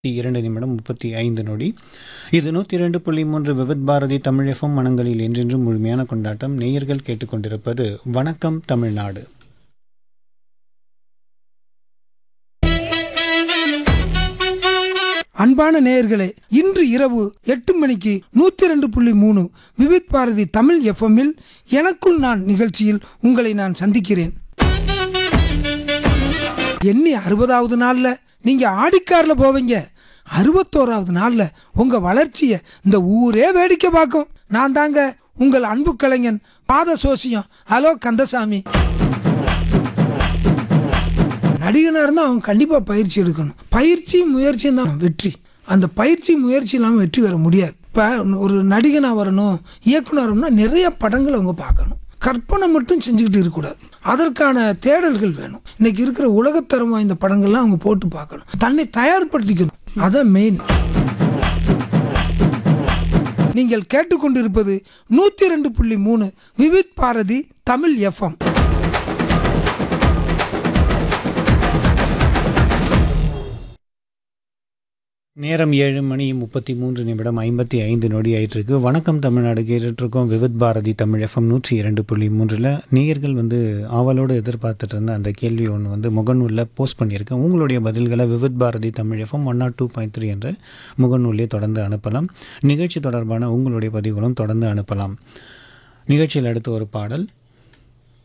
இரண்டு நிமிடம் முப்பத்தி ஐந்து நொடி இது நூற்றி இரண்டு புள்ளி மூன்று விவித் பாரதி தமிழகம் மனங்களில் என்றென்றும் முழுமையான கொண்டாட்டம் நேயர்கள் கேட்டுக்கொண்டிருப்பது வணக்கம் தமிழ்நாடு அன்பான நேயர்களே இன்று இரவு எட்டு மணிக்கு நூத்தி ரெண்டு புள்ளி மூணு விவித் பாரதி தமிழ் எஃப்எம்மில் எனக்குள் நான் நிகழ்ச்சியில் உங்களை நான் சந்திக்கிறேன் எண்ணி அறுபதாவது நாள்ல நீங்க ஆடிக்கார்ல போவீங்க அறுபத்தோராவது நாள்ல உங்க வளர்ச்சியை இந்த ஊரே வேடிக்கை பார்க்கும் நான் தாங்க உங்கள் அன்பு கலைஞன் பாத சோசியம் ஹலோ கந்தசாமி நடிகனா இருந்தால் அவன் கண்டிப்பாக பயிற்சி எடுக்கணும் பயிற்சி முயற்சியும் தான் வெற்றி அந்த பயிற்சி முயற்சி இல்லாமல் வெற்றி பெற முடியாது இப்போ ஒரு நடிகனாக வரணும் இயக்குனர் வரணும்னா நிறைய படங்களை அவங்க பார்க்கணும் கற்பனை மட்டும் செஞ்சுக்கிட்டு இருக்கக்கூடாது அதற்கான தேடல்கள் வேணும் இன்னைக்கு இருக்கிற உலகத்தரம் வாய்ந்த படங்கள்லாம் அவங்க போட்டு பார்க்கணும் தன்னை தயார்படுத்திக்கணும் அதான் மெயின் நீங்கள் கேட்டுக்கொண்டிருப்பது நூற்றி ரெண்டு புள்ளி மூணு விவித் பாரதி தமிழ் எஃப்எம் நேரம் ஏழு மணி முப்பத்தி மூன்று நிமிடம் ஐம்பத்தி ஐந்து நொடி ஆயிட்டிருக்கு வணக்கம் தமிழ்நாடு கேட்டுட்ருக்கோம் விவித் பாரதி தமிழ் எஃப்எம் நூற்றி இரண்டு புள்ளி மூன்றில் நேயர்கள் வந்து ஆவலோடு எதிர்பார்த்துட்டு இருந்த அந்த கேள்வி ஒன்று வந்து முகநூலில் போஸ்ட் பண்ணியிருக்கேன் உங்களுடைய பதில்களை Vividh Bharati Tamil FM one naught two point three என்ற முகநூலிலே தொடர்ந்து அனுப்பலாம் நிகழ்ச்சி தொடர்பான உங்களுடைய பதிவுகளும் தொடர்ந்து அனுப்பலாம் நிகழ்ச்சியில் அடுத்து ஒரு பாடல்